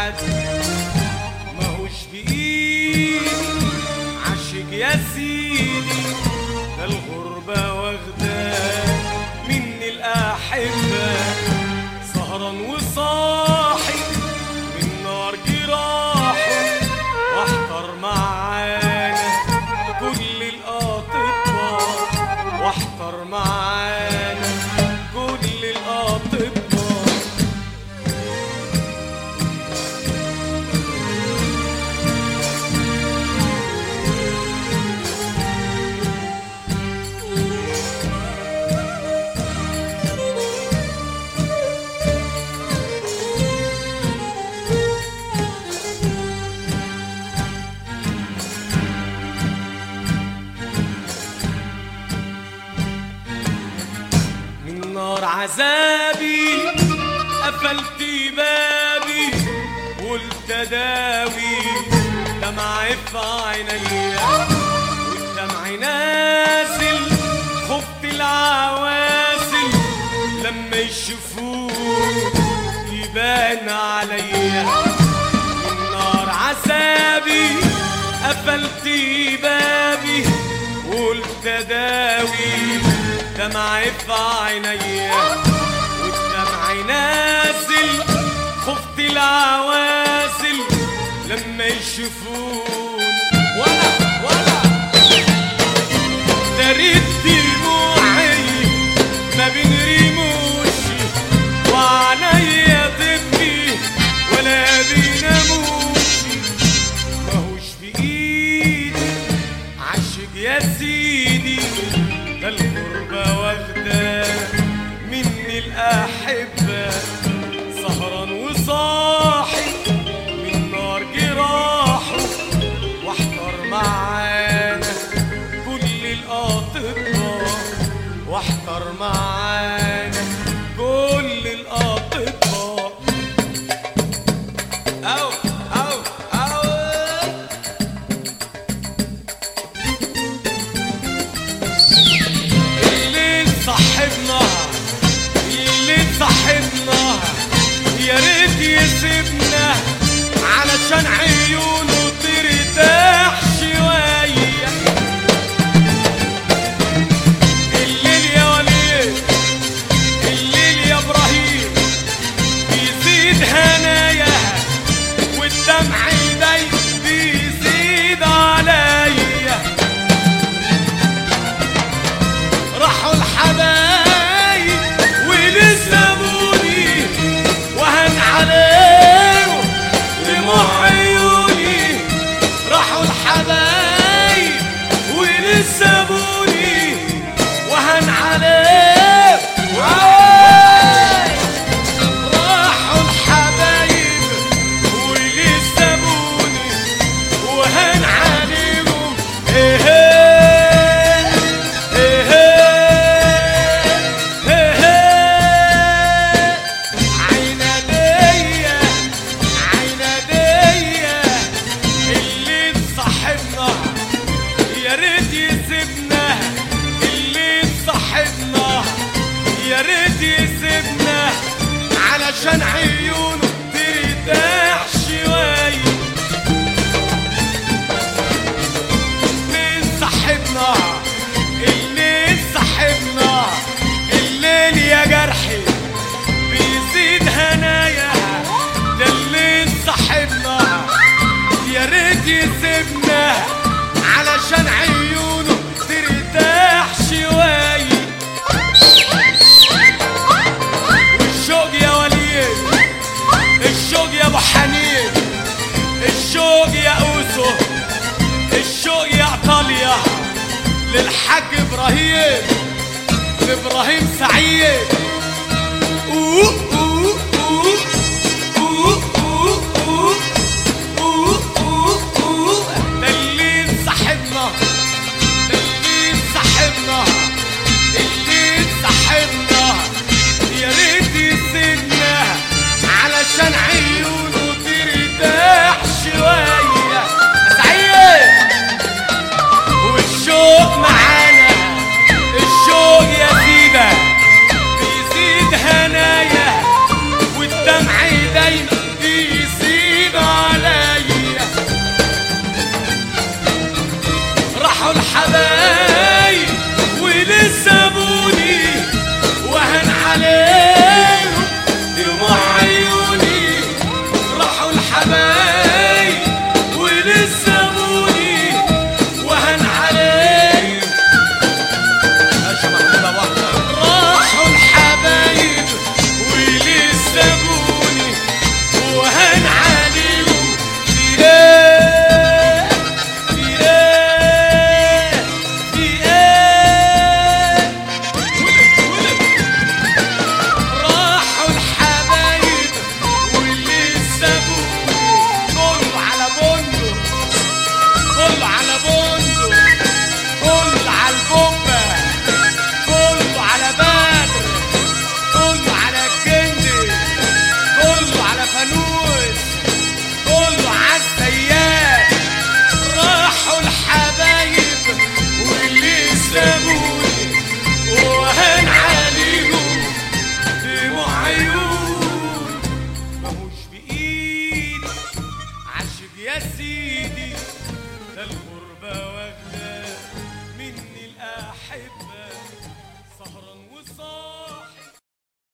حد ماهوش بإيدي عاشق يا سيدي ده الغربة واخدة مني الأحبة سهران وصاحي من نار جراحه واحضر معانا كل الأطباء واحضر معانا كل الأطباء من نار عذابي قفلت بابي قلت داوي دمع في عينيا والدمع نازل خفت العوازل لما يشوفوني يبان عليا من نار عذابي قفلت بابي قلت داوي دمع في عينيا والدمع نازل خفت العوازل لما يشوفوني ولا ولا دريت دموعي ما بين رموشي وعينيا تبكي ولا بيناموشي ماهوش بإيدي عاشق يا سيدي ده الغربة واخدة مني الأحبة سهران وصاحي من نار جراحه واحضر معانا كل الأطباء واحضر معانا كل الأطباء أو أو أو اللي صاحبنا اللي صاحبنا يا ريت يسيبنا علشان عيونه ترتاح شويه الليل يا وليد الليل يا ابراهيم بيزيد هنايا والدمع داي بيزيد عليا راحوا الحبايب ولسابوني وهن عليهم دموع عيوني راحوا الحبايب ولسابوني وهن عليهم واي. راحوا الحبايب ولسابوني وهن عليهم ايه ايه ايه ايه عينادية عينادية اللي صاحبنا يا ريت يسيبنا اللي صاحبنا يا ريت يسيبنا علشان عيونه ترتاح شويه مين صاحبنا الليل صاحبنا الليل يا جرحي بيزيد هنايا ده الليل صاحبنا يا ريت يسيبنا علشان عيونه ترتاح شويه والشوق يا وليد الشوق يا ابو حنين الشوق يا اوسو الشوق يا ايطاليا للحاج ابراهيم لابراهيم سعيد أوه أوه أوه أوه أوه أوه أوه أوه أوه ده اللي صاحبنا ده اللي صاحبنا اللي صاحبنا يا ريت يسيبنا علشان عيونه ترتاح شويه سعيد والشوق معانا الشوق يا سيدة بيزيد هنايا والدمع دايما بيزيد فرحوا الحبايب